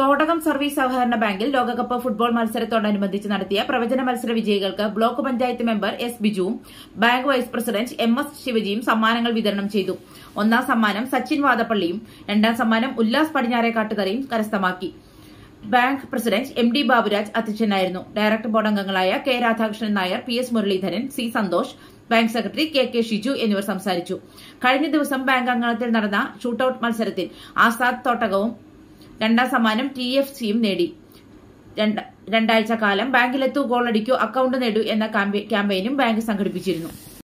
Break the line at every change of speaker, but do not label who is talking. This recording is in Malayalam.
തോടകം സർവീസ് സഹകരണ ബാങ്കിൽ ലോകകപ്പ് ഫുട്ബോൾ മത്സരത്തോടനുബന്ധിച്ച് നടത്തിയ പ്രവചന മത്സര വിജയികൾക്ക് ബ്ലോക്ക് പഞ്ചായത്ത് മെമ്പർ എസ് ബിജുവും bank vice president M S ശിവജിയും സമ്മാനങ്ങൾ വിതരണം ചെയ്തു ഒന്നാം സമ്മാനം സച്ചിൻ വാദപ്പള്ളിയും രണ്ടാം സമ്മാനം ഉല്ലാസ് പടിഞ്ഞാറേക്കാട്ടുകരയും കരസ്ഥമാക്കി bank president M D Baburaj അധ്യക്ഷനായിരുന്നു ഡയറക്ടർ ബോർഡ് അംഗങ്ങളായ K Radhakrishnan Nair P S Muralidharan C Santhosh bank secretary K K Shiju എന്നിവർ സംസാരിച്ചു കഴിഞ്ഞ ദിവസം ബാങ്ക് അംഗണത്തിൽ നടന്ന ഷൂട്ടൌട്ട് മത്സരത്തിൽ ആസാദ് തോട്ടകവും രണ്ടാം സമ്മാനം ടി എഫ് സിയും നേടി രണ്ടാഴ്ച കാലം ബാങ്കിലെത്തൂ ഗോളടിക്കൂ അക്കൌണ്ട് നേടൂ എന്ന ക്യാമ്പയിനും ബാങ്ക് സംഘടിപ്പിച്ചിരുന്നു